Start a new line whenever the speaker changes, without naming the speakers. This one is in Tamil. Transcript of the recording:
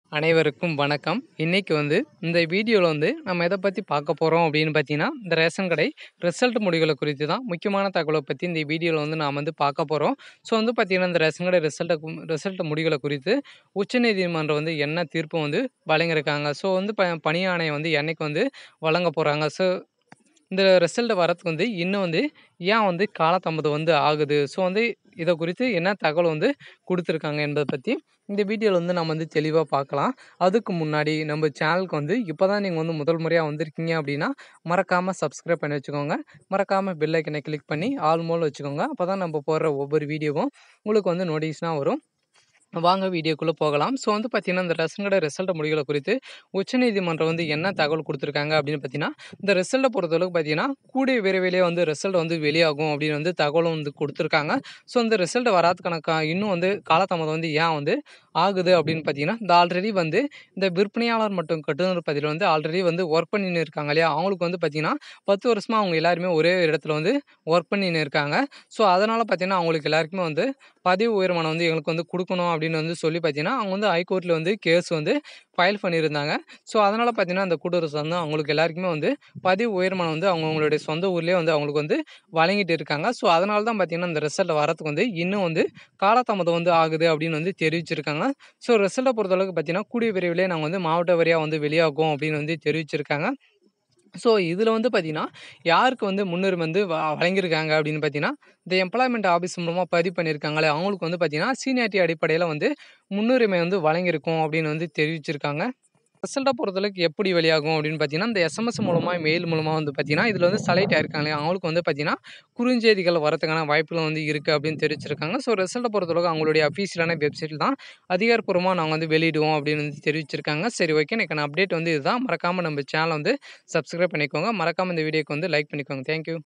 அனைவருக்கும் வணக்கம். இன்னைக்கு வந்து இந்த வீடியோல வந்து நம்ம எத பத்தி பார்க்க போறோம் அப்படின்னு பார்த்தீங்கன்னா, இந்த ரேஷன் கடை ரிசல்ட் முடிவுகள குறித்து தான் முக்கியமான தகவல பத்தி இந்த வீடியோல வந்து நாம வந்து பார்க்க போறோம். ஸோ வந்து பார்த்தீங்கன்னா, இந்த ரேஷன் கடை ரிசல்ட்ட கும் ரிசல்ட் முடிவுகள குறித்து உச்சநீதிமன்றம் வந்து என்ன தீர்ப்பு வந்து வழங்கியிருக்காங்க. ஸோ வந்து ப பணி ஆணையம் வந்து என்னைக்கு வந்து வழங்க போறாங்க. ஸோ இந்த ரிசல்ட் வரதுக்கு வந்து இன்னும் வந்து ஏன் வந்து காலதாமதம் வந்து ஆகுது. ஸோ வந்து இத குறித்து என்ன தகவல் வந்து குடுத்துருக்காங்க என்பத பத்தி இந்த வீடியோல வந்து நம்ம வந்து தெளிவா பார்க்கலாம். அதுக்கு முன்னாடி நம்ம சேனலுக்கு வந்து இப்ப தான் நீங்க வந்து முதல் முறையா வந்திருக்கீங்க அப்படின்னா, மறக்காம சப்ஸ்கிரைப் பண்ணி வச்சுக்கோங்க. மறக்காம பெல் ஐக்கன கிளிக் பண்ணி ஆல் மோட்ல வச்சுக்கோங்க. அப்பதான் நம்ம போடுற ஒவ்வொரு வீடியோவும் உங்களுக்கு வந்து நோட்டிஃபிகேஷனா வரும். வாங்க வீடியோக்குள்ள போகலாம். ஸோ வந்து பார்த்தீங்கன்னா, இந்த ரேஷன் கடை ரிசல்ட் முடிவுகள குறித்து உச்சநீதிமன்றம் வந்து என்ன தகவல் குடுத்துருக்காங்க அப்படின்னு பார்த்தீங்கன்னா, இந்த ரிசல்ட்ட பொறுத்தளவுக்கு பார்த்தீங்கன்னா, கூடிய விரைவிலே வந்து ரிசல்ட் வந்து வெளியாகும் அப்படின்னு வந்து தகவலும் வந்து குடுத்துருக்காங்க. ஸோ இந்த ரிசல்ட் வராதுக்கான கா இன்னும் வந்து காலதாமதம் வந்து ஏன் வந்து ஆகுது அப்படின்னு பார்த்தீங்கன்னா, இந்த ஆல்ரெடி வந்து இந்த விற்பனையாளர் மற்றும் கட்டுநர் பதிவுல வந்து ஆல்ரெடி வந்து ஒர்க் பண்ணின்னு இருக்காங்க இல்லையா? அவங்களுக்கு வந்து பார்த்தீங்கன்னா, 10 வருஷமா அவங்க எல்லாருமே ஒரே இடத்துல வந்து ஒர்க் பண்ணின்னு இருக்காங்க. ஸோ அதனால பார்த்தீங்கன்னா, அவங்களுக்கு எல்லாருக்குமே வந்து பதவி உயர்மானம் வந்து எங்களுக்கு வந்து குடுக்கணும் அப்படின்னு வந்து சொல்லி பார்த்தீங்கன்னா, அவங்க வந்து ஹைகோர்ட்ல வந்து கேஸ் வந்து ஃபைல் பண்ணியிருந்தாங்க. ஸோ அதனால பார்த்தீங்கன்னா, அந்த கூட்டுறவு சங்கம் அவங்களுக்கு எல்லாருக்குமே வந்து பதவி உயர்மானம் வந்து அவங்கவங்களுடைய சொந்த ஊர்லயே வந்து அவங்களுக்கு வந்து வழங்கிட்டு இருக்காங்க. ஸோ அதனால தான் பார்த்தீங்கன்னா, இந்த ரிசல்ட் வரதுக்கு வந்து இன்னும் வந்து காலதாமதம் வந்து ஆகுது அப்படின்னு வந்து தெரிவிச்சிருக்காங்க. ஸோ ரிசல்ட்ட பொறுத்தளவுக்கு பார்த்தீங்கன்னா, கூடிய விரைவிலே நாங்க வந்து மாவட்ட வாரியா வந்து வெளியாகும் அப்படின்னு வந்து தெரிவிச்சிருக்காங்க. ஸோ இதுல வந்து பார்த்தீங்கன்னா, யாருக்கு வந்து முன்னுரிமை வந்து வ வழங்கியிருக்காங்க அப்படின்னு பார்த்தீங்கன்னா, இந்த எம்ப்ளாய்மென்ட் ஆஃபீஸ் மூலமா பதிவு பண்ணியிருக்காங்கல்ல, அவங்களுக்கு வந்து பார்த்தீங்கன்னா, சீனியாரிட்டி அடிப்படையில வந்து முன்னுரிமை வந்து வழங்கியிருக்கோம் அப்படின்னு வந்து தெரிவிச்சிருக்காங்க. ரிசல்ட்ட பொறுத்தளவுக்கு எப்படி வெளியாகும் அப்படின்னு பார்த்தீங்கன்னா, இந்த எஸ்எம்எஸ் மூலமா, மெயில் மூலமா வந்து பார்த்தீங்கன்னா, இதுல வந்து செலக்ட் ஆயிருக்காங்க இல்லையா? அவங்களுக்கு வந்து பார்த்தீங்கன்னா, குறுஞ்செய்திகள் வரதுக்கான வாய்ப்புகள் வந்து இருக்கு அப்படின்னு தெரிவிச்சிருக்காங்க. ஸோ ரிசல்ட்ட பொறுத்தளவுக்கு அவங்களுடைய அஃபிஷியலான வெப்சைட்ல தான் அதிகாரப்பூர்வமா நாங்க வந்து வெளியிடுவோம் அப்படின்னு வந்து தெரிவிச்சிருக்காங்க. சரி ஓகே. இன்னைக்கான அப்டேட் வந்து இதுதான். மறக்காம நம்ம சேனல வந்து சப்ஸ்கிரைப் பண்ணிக்கோங்க. மறக்காம இந்த வீடியோக்கு வந்து லைக் பண்ணிக்கோங்க. Thank you.